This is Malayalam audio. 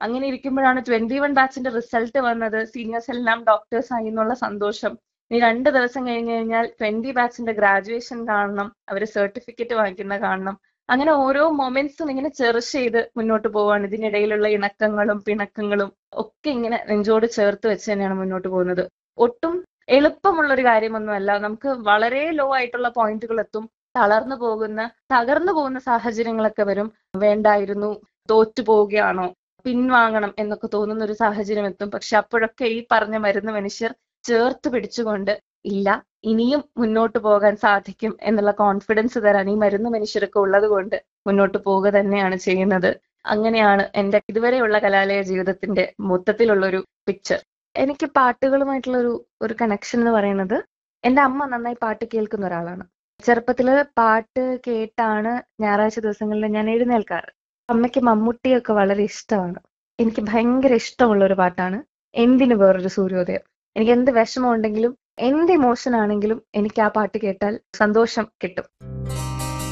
അങ്ങനെ ഇരിക്കുമ്പോഴാണ് ട്വന്റി വൺ ബാച്ചിന്റെ റിസൾട്ട് വന്നത് സീനിയേഴ്സ് എല്ലാം ഡോക്ടേഴ്സ് ആയി എന്നുള്ള സന്തോഷം ഇനി രണ്ട് ദിവസം കഴിഞ്ഞ് കഴിഞ്ഞാൽ ട്വന്റി ബാച്ചിന്റെ ഗ്രാജുവേഷൻ കാണണം അവര് സർട്ടിഫിക്കറ്റ് വാങ്ങിക്കുന്ന കാണണം അങ്ങനെ ഓരോ മൊമെന്റ്സും ഇങ്ങനെ ചെറിഷ് ചെയ്ത് മുന്നോട്ട് പോവാണ് ഇതിനിടയിലുള്ള ഇണക്കങ്ങളും പിണക്കങ്ങളും ഒക്കെ ഇങ്ങനെ നെഞ്ചോട് ചേർത്ത് വെച്ച് തന്നെയാണ് മുന്നോട്ട് പോകുന്നത് ഒട്ടും എളുപ്പമുള്ള ഒരു കാര്യമൊന്നുമല്ല നമുക്ക് വളരെ ലോ ആയിട്ടുള്ള പോയിന്റുകൾ എത്തും തളർന്നു പോകുന്ന തകർന്നു പോകുന്ന സാഹചര്യങ്ങളൊക്കെ വരും വേണ്ടായിരുന്നു തോറ്റു പോവുകയാണോ പിൻവാങ്ങണം എന്നൊക്കെ തോന്നുന്ന ഒരു സാഹചര്യം എത്തും പക്ഷെ അപ്പോഴൊക്കെ ഈ പറഞ്ഞ മരുന്ന് മനുഷ്യർ ചേർത്ത് പിടിച്ചുകൊണ്ട് ഇല്ല ഇനിയും മുന്നോട്ട് പോകാൻ സാധിക്കും എന്നുള്ള കോൺഫിഡൻസ് തരാൻ ഈ മരുന്ന് മനുഷ്യരൊക്കെ ഉള്ളത് കൊണ്ട് മുന്നോട്ട് പോവുക തന്നെയാണ് ചെയ്യുന്നത് അങ്ങനെയാണ് എന്റെ ഇതുവരെയുള്ള കലാലയ ജീവിതത്തിന്റെ മൊത്തത്തിലുള്ള ഒരു പിക്ചർ എനിക്ക് പാട്ടുകളുമായിട്ടുള്ള ഒരു ഒരു കണക്ഷൻ എന്ന് പറയുന്നത് എന്റെ അമ്മ നന്നായി പാട്ട് കേൾക്കുന്ന ഒരാളാണ് ചെറുപ്പത്തില് പാട്ട് കേട്ടാണ് ഞായറാഴ്ച ദിവസങ്ങളിൽ ഞാൻ എഴുന്നേൽക്കാറ് അമ്മയ്ക്ക് മമ്മൂട്ടിയൊക്കെ വളരെ ഇഷ്ടമാണ് എനിക്ക് ഭയങ്കര ഇഷ്ടമുള്ള ഒരു പാട്ടാണ് എന്തിനു വേറൊരു സൂര്യോദയം എനിക്ക് എന്ത് വിഷമം ഉണ്ടെങ്കിലും എന്ത് ഇമോഷൻ ആണെങ്കിലും എനിക്ക് ആ പാട്ട് കേട്ടാൽ സന്തോഷം കിട്ടും